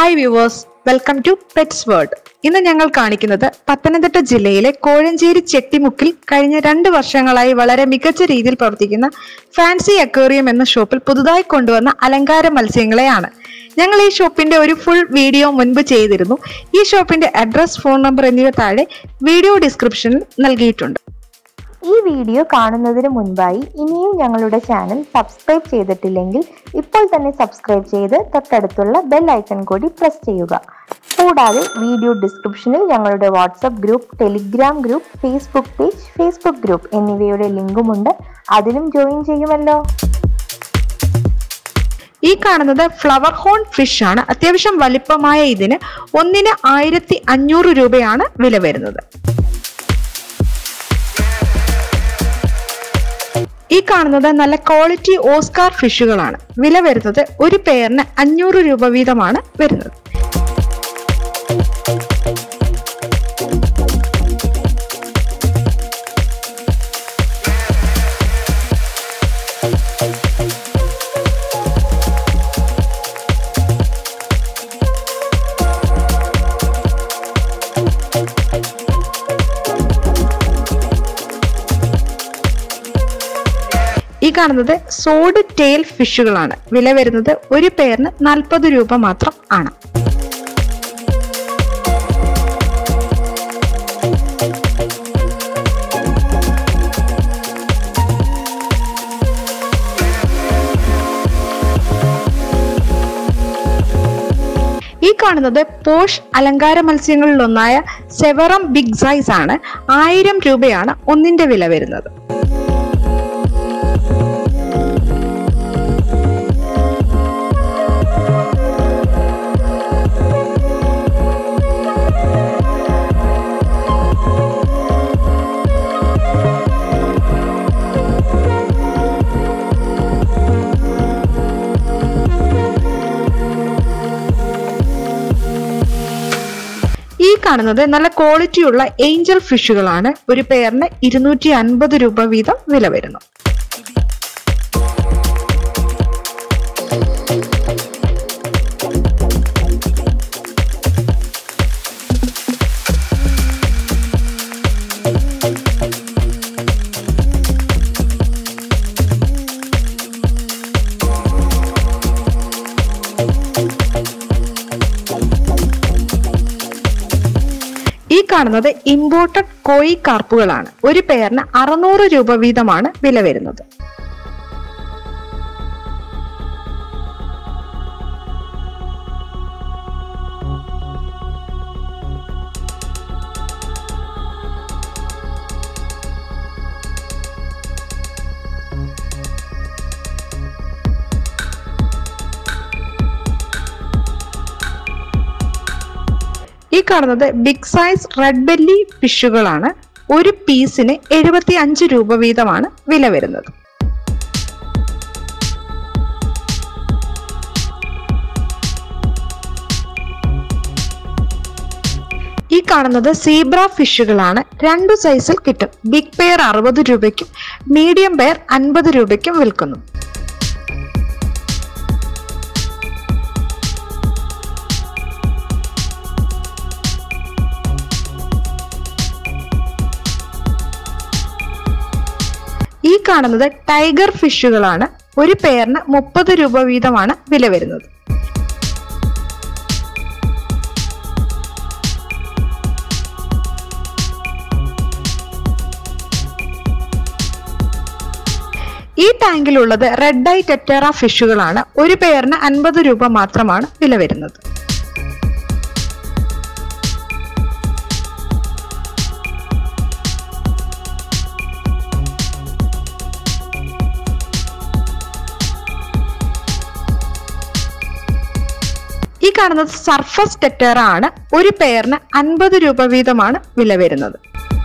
hi viewers welcome to pets world ഇന്ന് ഞങ്ങൾ കാണിക്കുന്നത് പത്തനംതിട്ട ജില്ലയിലെ കോഴഞ്ചേരി ചെട്ടിമുക്കിൽ കഴിഞ്ഞ രണ്ട് വർഷങ്ങളായി വളരെ മികച്ച രീതിയിൽ പ്രവർത്തിക്കുന്ന ഫാൻസി അക്വേറിയം എന്ന ഷോപ്പിൽ പുതുതായി കൊണ്ടുവന്ന അലങ്കാര മത്സ്യങ്ങളെയാണ് ഞങ്ങൾ ഈ ഷോപ്പിന്റെ ഒരു ഫുൾ വീഡിയോ മുൻപ് ചെയ്തിരുന്നു ഈ ഷോപ്പിന്റെ അഡ്രസ് ഫോൺ നമ്പർ എന്നിവ താഴെ വീഡിയോ ഡിസ്ക്രിപ്ഷനിൽ നൽകിയിട്ടുണ്ട് ഈ വീഡിയോ കാണുന്നതിന് മുൻപായി ഇനിയും ഞങ്ങളുടെ ചാനൽ സബ്സ്ക്രൈബ് ചെയ്തിട്ടില്ലെങ്കിൽ ഇപ്പോൾ തന്നെ സബ്സ്ക്രൈബ് ചെയ്ത് തൊട്ടടുത്തുള്ള ബെൽ ഐക്കൺ കൂടി പ്രസ് ചെയ്യുക കൂടാതെ വീഡിയോ ഡിസ്ക്രിപ്ഷനിൽ ഞങ്ങളുടെ WhatsApp group Telegram group Facebook page Facebook group എന്നിവയുടെ ലിങ്കുമുണ്ട് അതിലും ജോയിൻ ചെയ്യുമല്ലോ ഈ കാണുന്നത് ഫ്ലവർ ഹോൺ ഫിഷ് ആണ് അത്യാവശ്യം വലിപ്പമായ ഇതിന് ഒന്നിന് ആയിരത്തി അഞ്ഞൂറ് രൂപയാണ് വില വരുന്നത് ഈ കാണുന്നത് നല്ല ക്വാളിറ്റി ഓസ്കാർ ഫിഷുകളാണ് വില വരുന്നത് ഒരു പെയറിന് അഞ്ഞൂറ് രൂപ വീതമാണ് വരുന്നത് ഈ കാണുന്നത് സോഡ് ടെയിൽ ഫിഷുകളാണ് വില വരുന്നത് ഒരു പെയറിന് നാൽപ്പത് രൂപ മാത്രം ആണ് ഈ കാണുന്നത് പോഷ് അലങ്കാര മത്സ്യങ്ങളിലൊന്നായ സെവറം ബിഗ് സൈസ് ആണ് ആയിരം രൂപയാണ് ഒന്നിന്റെ വില വരുന്നത് ഈ കാണുന്നത് നല്ല ക്വാളിറ്റിയുള്ള ഏഞ്ചൽ ഫിഷുകളാണ് ഒരു പെയറിന് ഇരുന്നൂറ്റി അൻപത് രൂപ വീതം വില വരുന്നു ഈ കാണുന്നത് ഇമ്പോർട്ടഡ് കോയി കാർപ്പുകളാണ് ഒരു പെയറിന് അറുന്നൂറ് രൂപ വീതമാണ് വില വരുന്നത് ഈ കാണുന്നത് ബിഗ് സൈസ് റെഡ് ബെല്ലി ഫിഷുകളാണ് ഒരു പീസിന് എഴുപത്തി അഞ്ച് രൂപ വീതമാണ് വില വരുന്നത് ഈ കാണുന്നത് സീബ്ര ഫിഷുകളാണ് രണ്ടു സൈസിൽ കിട്ടും ബിഗ് പെയർ അറുപത് രൂപയ്ക്കും മീഡിയം പെയർ അൻപത് രൂപയ്ക്കും വിൽക്കുന്നു ഈ കാണുന്നത് ടൈഗർ ഫിഷുകളാണ് ഒരു പെയറിന് മുപ്പത് രൂപ വീതമാണ് വില വരുന്നത് ഈ ടാങ്കിലുള്ളത് റെഡ് ഐ ടെറ്ററ ഫിഷുകളാണ് ഒരു പെയറിന് അൻപത് രൂപ മാത്രമാണ് വില വരുന്നത് ഈ കാണുന്നത് സർഫസ് ടെറ്ററ ആണ് ഒരു പെയറിന് അൻപത് രൂപ വീതമാണ് വില വരുന്നത്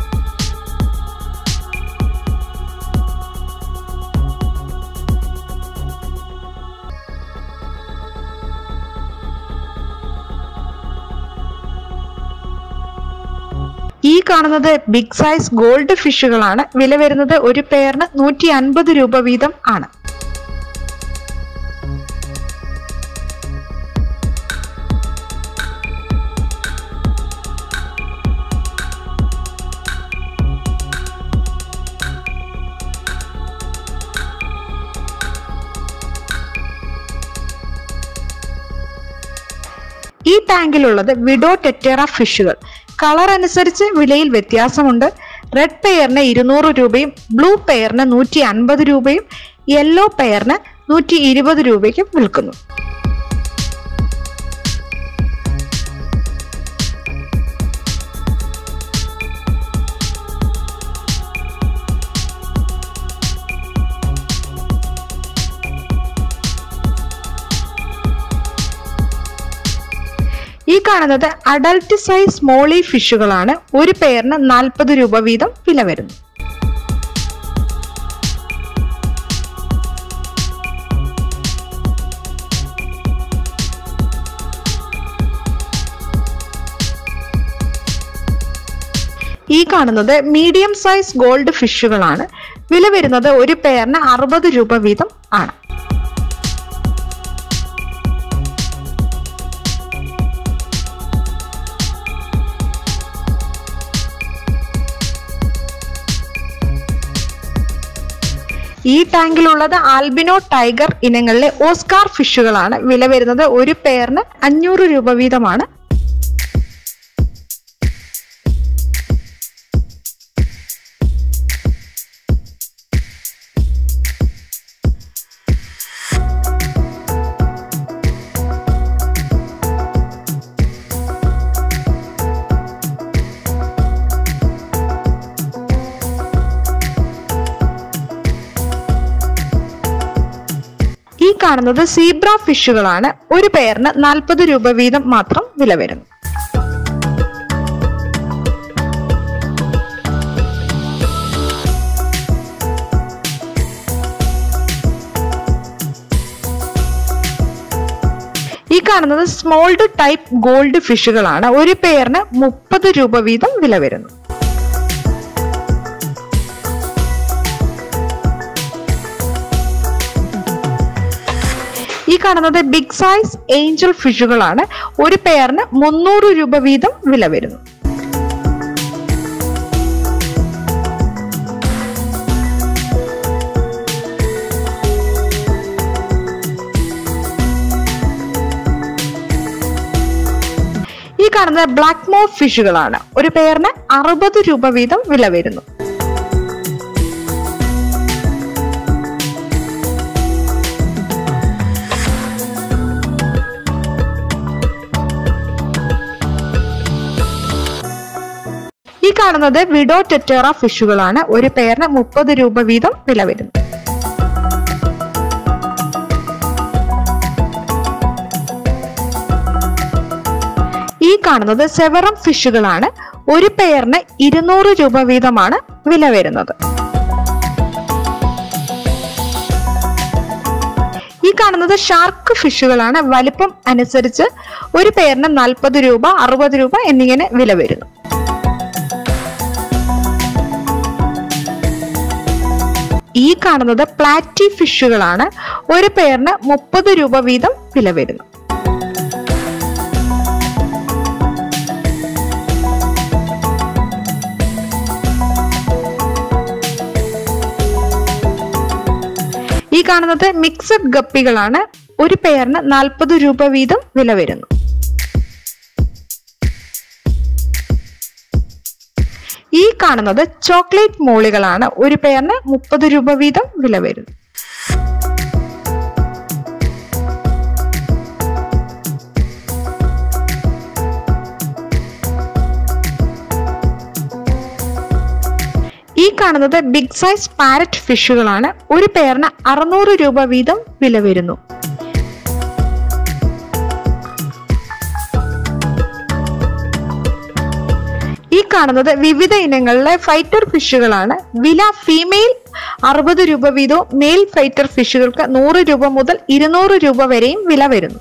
ഈ കാണുന്നത് ബിഗ് സൈസ് ഗോൾഡ് ഫിഷുകളാണ് വില വരുന്നത് ഒരു പെയറിന് നൂറ്റി അൻപത് രൂപ വീതം ആണ് ടാങ്കിലുള്ളത് വിഡോ ടെറ്റേറ ഫിഷുകൾ കളർ അനുസരിച്ച് വിലയിൽ വ്യത്യാസമുണ്ട് റെഡ് പെയറിന് ഇരുന്നൂറ് രൂപയും ബ്ലൂ പെയറിന് നൂറ്റി അൻപത് രൂപയും യെല്ലോ പെയറിന് നൂറ്റി ഇരുപത് രൂപയ്ക്കും വിൽക്കുന്നു ഈ കാണുന്നത് അഡൽട്ട് സൈസ് സ്മോളി ഫിഷുകളാണ് ഒരു പെയറിന് നാൽപ്പത് രൂപ വീതം വില വരുന്നു ഈ കാണുന്നത് മീഡിയം സൈസ് ഗോൾഡ് ഫിഷുകളാണ് വില വരുന്നത് ഒരു പെയറിന് അറുപത് രൂപ വീതം ആണ് ഈ ടാങ്കിലുള്ളത് ആൽബിനോ ടൈഗർ ഇനങ്ങളിലെ ഓസ്കാർ ഫിഷുകളാണ് വില വരുന്നത് ഒരു പെയറിന് അഞ്ഞൂറ് രൂപ വീതമാണ് ഈ കാണുന്നത് സീബ്ര ഫിഷുകളാണ് ഒരു പെയറിന് നാൽപ്പത് രൂപ വീതം മാത്രം വില വരുന്നു ഈ കാണുന്നത് സ്മോൾഡ് ടൈപ്പ് ഗോൾഡ് ഫിഷുകളാണ് ഒരു പെയറിന് മുപ്പത് രൂപ വീതം വില വരുന്നു ഈ കാണുന്നത് ബിഗ് സൈസ് ഏഞ്ചൽ ഫിഷുകളാണ് ഒരു പെയറിന് മുന്നൂറ് രൂപ വീതം വില വരുന്നു ഈ കാണുന്നത് ബ്ലാക്ക് മോ ഫിഷുകളാണ് ഒരു പെയറിന് അറുപത് രൂപ വീതം വില വരുന്നു ഈ കാണുന്നത് വിഡോ ടെറ്റേറ ഫിഷുകളാണ് ഒരു പെയറിന് മുപ്പത് രൂപ വീതം വില വരുന്നു ഈ കാണുന്നത് സെവറം ഫിഷുകളാണ് ഒരു പെയറിന് ഇരുന്നൂറ് രൂപ വീതമാണ് വില വരുന്നത് ഈ കാണുന്നത് ഷാർക്ക് ഫിഷുകളാണ് വലിപ്പം അനുസരിച്ച് ഒരു പെയറിന് നാൽപ്പത് രൂപ അറുപത് രൂപ എന്നിങ്ങനെ വില വരുന്നു ഈ കാണുന്നത് പ്ലാറ്റി ഫിഷുകളാണ് ഒരു പെയറിന് മുപ്പത് രൂപ വീതം വില വരുന്നു ഈ കാണുന്നത് മിക്സഡ് ഗപ്പികളാണ് ഒരു പെയറിന് നാൽപ്പത് രൂപ വീതം വില വരുന്നു ഈ കാണുന്നത് ചോക്ലേറ്റ് മോളികളാണ് ഒരു പെയറിന് മുപ്പത് രൂപ വീതം വില വരുന്നു ഈ കാണുന്നത് ബിഗ് സൈസ് പാരറ്റ് ഫിഷുകളാണ് ഒരു പെയറിന് അറുന്നൂറ് രൂപ വീതം വില വരുന്നു ഈ കാണുന്നത് വിവിധ ഇനങ്ങളിലെ ഫൈറ്റർ ഫിഷുകളാണ് വില ഫീമെയിൽ അറുപത് രൂപ വീതവും മെയിൽ ഫൈറ്റർ ഫിഷുകൾക്ക് നൂറ് രൂപ മുതൽ ഇരുന്നൂറ് രൂപ വരെയും വില വരുന്നു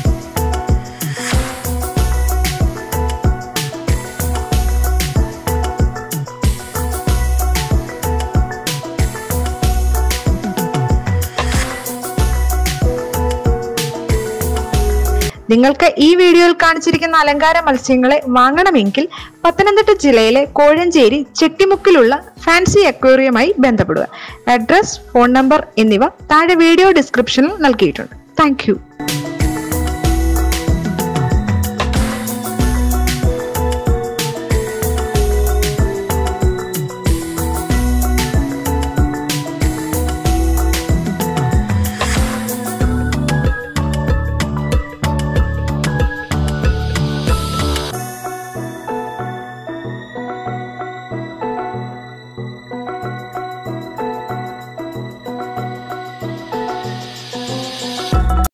നിങ്ങൾക്ക് ഈ വീഡിയോയിൽ കാണിച്ചിരിക്കുന്ന അലങ്കാര മത്സ്യങ്ങളെ വാങ്ങണമെങ്കിൽ പത്തനംതിട്ട ജില്ലയിലെ കോഴഞ്ചേരി ചെട്ടിമുക്കിലുള്ള ഫാൻസി അക്വേറിയമായി ബന്ധപ്പെടുക അഡ്രസ് ഫോൺ നമ്പർ എന്നിവ താഴെ വീഡിയോ ഡിസ്ക്രിപ്ഷനിൽ നൽകിയിട്ടുണ്ട് താങ്ക്